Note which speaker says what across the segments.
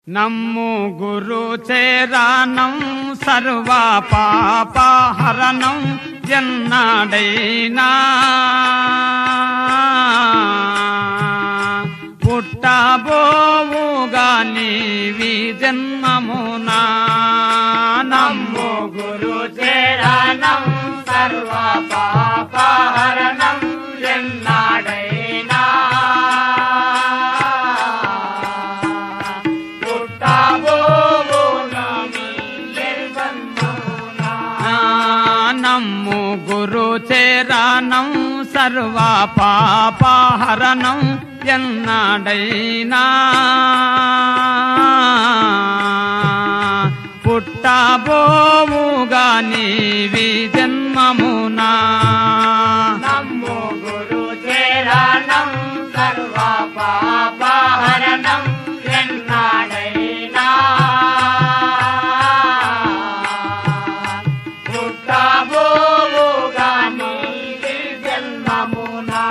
Speaker 1: నమ్ము గురు చేరానం సర్వ పాపహరణం ఎన్నాడైనా పుట్టబోవుగా నీవి జన్మమునా నమ్ము గురు చేరానం సర్వ పాపహరణం ఎన్నాడైనా ఆ, నమ్ము గురు చేరానం సర్వ పాపహరణం ఎన్నాడైనా పుట్టబోవుగా నీవి జన్మమునా
Speaker 2: నమ్ము గురు చేరానం సర్వ పాపహరణం ఎన్నాడైనా పుట్టబోవుగా నీది జన్మమునా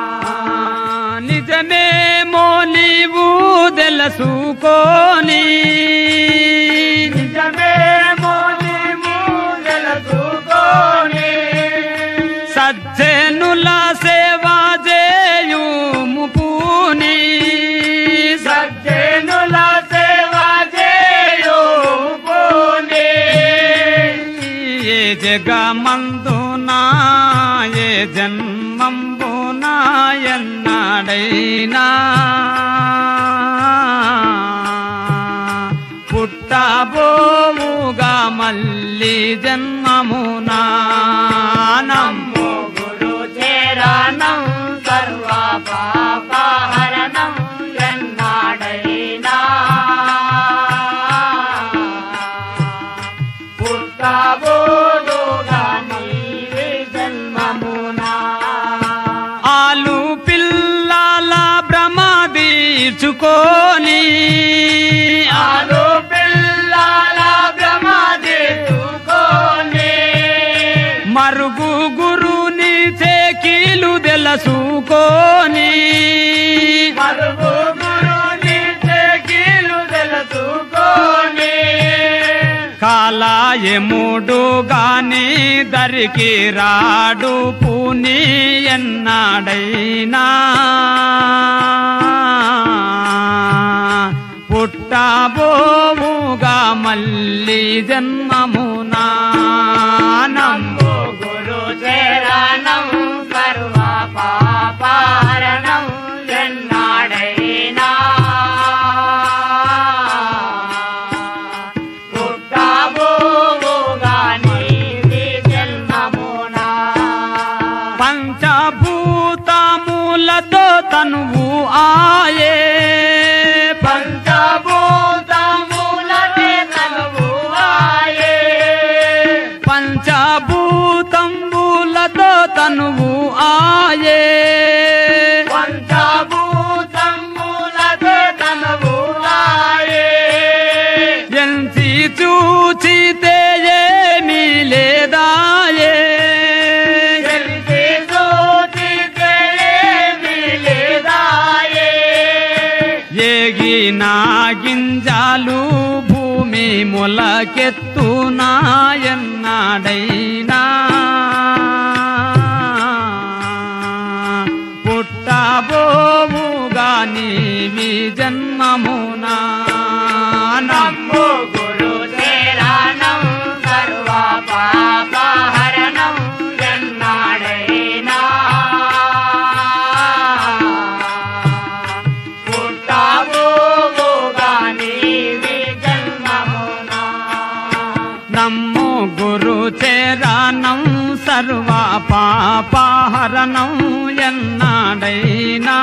Speaker 1: నిజమేమో నీవు తెలుసుకోని
Speaker 2: నిజమేమో నీవు తెలుసుకోని
Speaker 1: సజ్జనుల సేవ చేయుము పూని
Speaker 2: సజ్జనుల సేవ చేయు పోనీ
Speaker 1: ఏ జగమందునా ఏ జన్మంబునా ఎన్నాడైనా పుట్టబోవుగా మళ్ళీ జన్మమునా నమ్ము
Speaker 2: నమ్ము గురు చేరానం సర్వ పాపహరణం ఎన్నాడైనా పుట్టబోడుగా నీవి జన్మమునా
Speaker 1: ఆలు పిల్లల భ్రమ తీర్చుకొని
Speaker 2: ఆలు పిల్లల భ్రమ దిద్దుకొని
Speaker 1: మరుగు గురుని చేకీలు తెలుసుకొని
Speaker 2: మరుగు గురుని చెకిలు తెలుసుకొని
Speaker 1: కాలాయముడు గాని దరికి రాడు పూని ఎన్నాడైనా పుట్టబోవుగా మళ్ళీ జన్మమునా నమ్ము
Speaker 2: నమ్ము గురు చేరానం సర్వ పాపహరణం ఎన్నాడైనా పుట్టబోవుగా నీది జన్మమునా
Speaker 1: పంచభూతములతో తనువు ఆయే
Speaker 2: పంచభూతములనే తనువు ఆయే
Speaker 1: పంచభూతంబులతో తనువు ఆయే
Speaker 2: పంచభూతములనే తనువు ఆయే
Speaker 1: ఎంచి చూచితే ఏమీ లేదాయే
Speaker 2: తెలిసి చూచితే ఏమీ లేదాయే
Speaker 1: ఏగిన గింజాలు భూమి మొలకెత్తునాయన్నాడైనా పుట్టబోవుగా నీవి జన్మమునా
Speaker 2: నమ్ము గురు చేరానం సర్వ పాపహరణం ఎన్నాడైనా పుట్టబోవుగా నీవి జన్మమునా
Speaker 1: నమ్ము గురు చేరానం సర్వ పాపహరణం ఎన్నాడైనా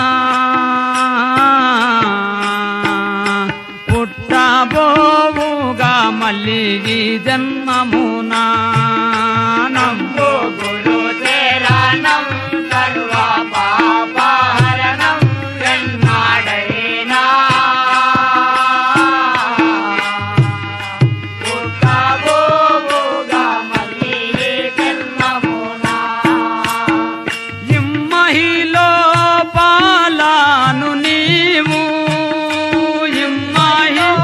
Speaker 1: పుట్టబోవుగా మళ్ళీ ఈ జన్మమునా నమ్ము
Speaker 2: నమ్ము గురు చేరానం సర్వ పాపహరణం ఎన్నాడైనా పుట్టబోవుగా మళ్ళీ జన్మమునా
Speaker 1: ఇమ్మహిలో పాలాను నీవు ఇమ్మహి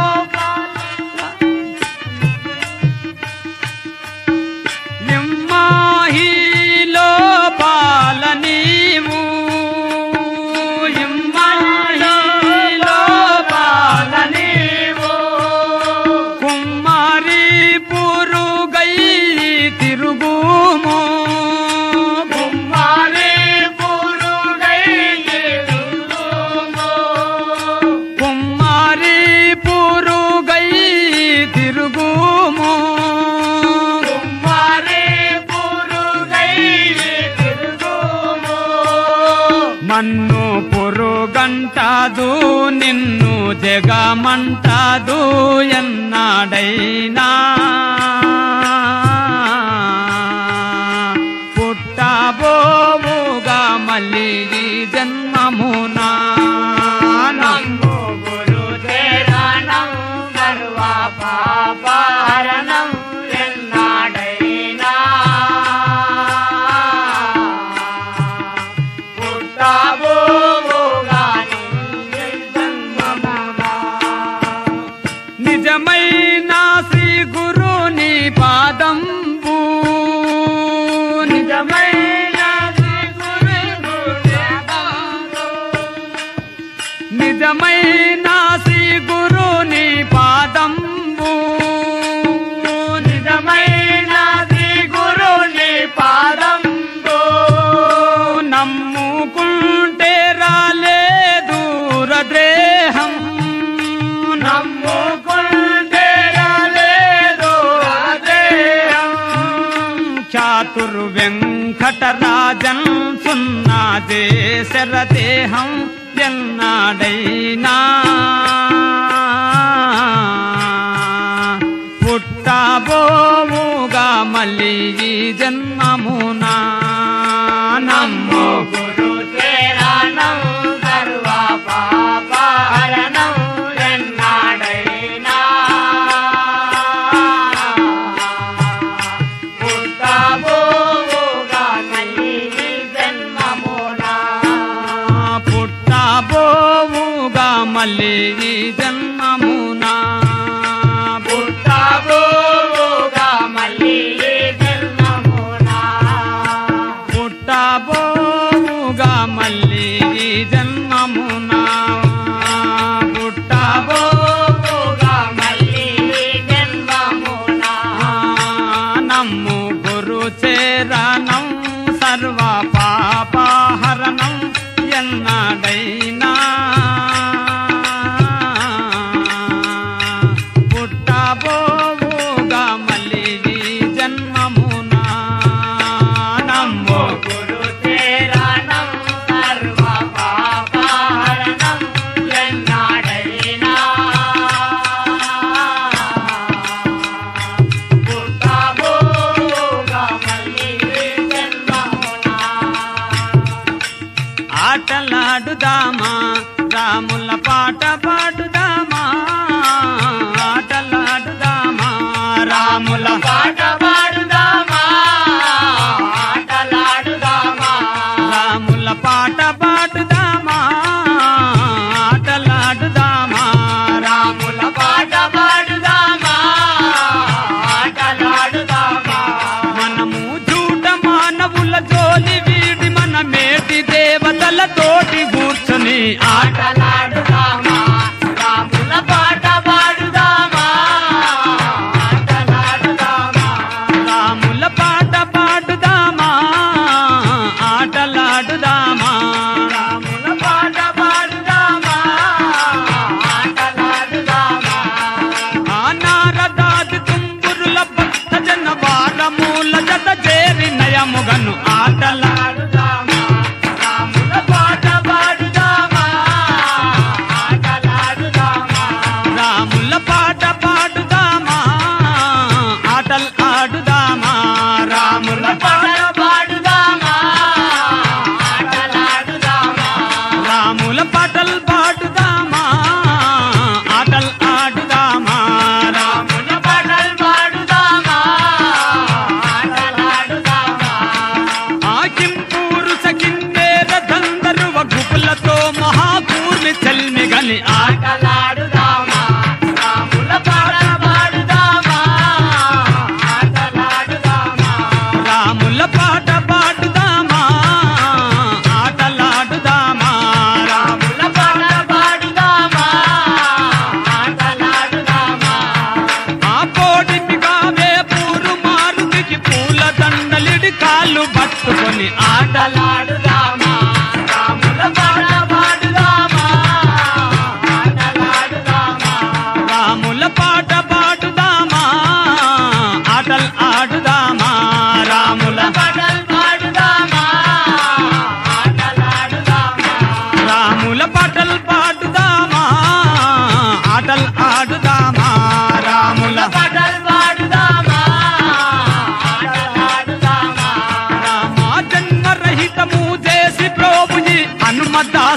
Speaker 1: జగమంటాదు నిన్ను జగమంటాదు ఎన్నాడైనా పుట్టబోవుగా మళ్ళీ ఈ జన్మమునా
Speaker 2: నమ్ము గురు చేరానం సర్వ పాపహరణం ఎన్నాడైనా పుట్టబోవుగా నీ జన్మమునా.
Speaker 1: నిజమైన శ్రీ గురుని పాదంబు నిజమైన శ్రీ గురుని పాదంబు. నిజమైన శ్రీ గురుని పాదంబు నిజమైన శ్రీ గురుని పాదంబు నమ్ముకుంటే రాలేదు రద్రేహం నమ్ముకుంటే రాలేదు రద్రేహం చాతుర్ వెంకటరాజన్ సున్నా చేసర దేహం ఎన్నాడైనా పుట్టబోవుగా మళ్ళీ ఈ జన్మమునా నమ్ము
Speaker 2: గురు చేరానం సర్వ పాపహరణం ఎన్నాడైనా పుట్టబోవుగా మళ్ళీ జన్మమునా
Speaker 1: పుట్టబోవుగా మళ్ళీ ఈ జన్మమునా
Speaker 2: పుట్టబోవుగా మళ్ళీ జన్మమునా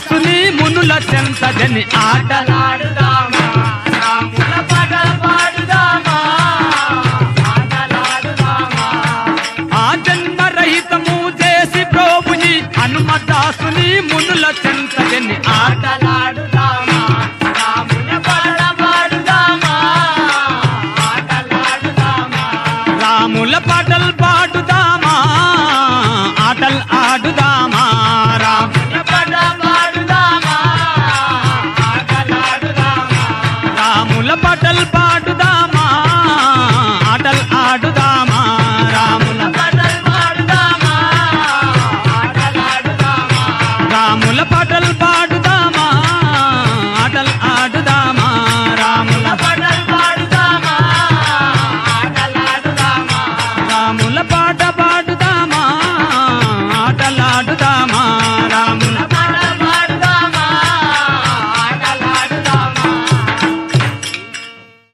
Speaker 1: దాసుని మునుల చెంతజని ఆటల
Speaker 2: ఆటలాడుదామా రాముల పాటలు పాడుదామా ఆటలాడుదామా
Speaker 1: ఆ జన్మరహితము చేసి ప్రోభుని హనుమదాసుని మునుల చెంతజని ఆట
Speaker 2: ఆటలాడుదామా రాముల పాటలు పాడుదామా ఆటలాడుదామా
Speaker 1: రాముల పాటలు పాడుదామా ఆటలు ఆడుదామా రామ్
Speaker 2: రాముల పాటలు పాడుదామా ఆటలాడుదామా
Speaker 1: రాముల పాటలు